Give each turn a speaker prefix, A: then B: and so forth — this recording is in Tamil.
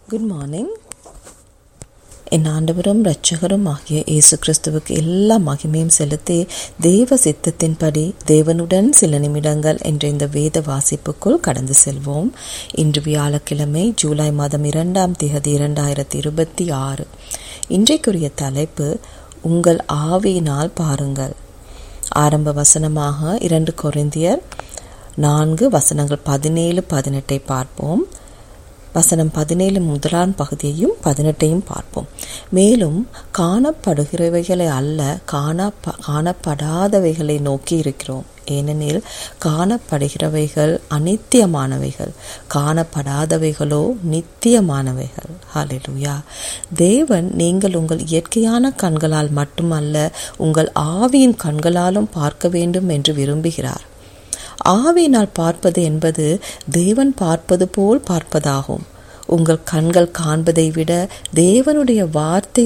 A: குட் மார்னிங் என் ஆண்டவரும் இரட்சகரும் ஆகிய இயேசு கிறிஸ்துவுக்கு எல்லா மகிமையும் செலுத்தி தேவ சித்தத்தின்படி தேவனுடன் சில நிமிடங்கள் என்ற இந்த வேத வாசிப்புக்குள் கடந்து செல்வோம் இன்று வியாழக்கிழமை ஜூலை மாதம் இரண்டாம் தேதி இரண்டாயிரத்தி இருபத்தி ஆறு இன்றைக்குரிய தலைப்பு உங்கள் ஆவியினால் பாருங்கள் ஆரம்ப வசனமாக இரண்டு கொரிந்தியர் நான்கு வசனங்கள் பதினேழு பதினெட்டை பார்ப்போம் வசனம் பதினேழு முதலாம் பகுதியையும் பதினெட்டையும் பார்ப்போம் மேலும் காணப்படுகிறவைகளை அல்ல காண காணப்படாதவைகளை நோக்கி இருக்கிறோம் ஏனெனில் காணப்படுகிறவைகள் அனித்தியமானவைகள் காணப்படாதவைகளோ நித்தியமானவைகள் ஹalleluya தேவன் நீங்கள் உங்கள் இயற்கையான கண்களால் மட்டுமல்ல உங்கள் ஆவியின் கண்களாலும் பார்க்க வேண்டும் என்று விரும்புகிறார் ஆவியினால் பார்ப்பது என்பது தேவன் பார்ப்பது போல் பார்ப்பதாகும் உங்கள் கண்கள் காண்பதை விட தேவனுடைய வார்த்தை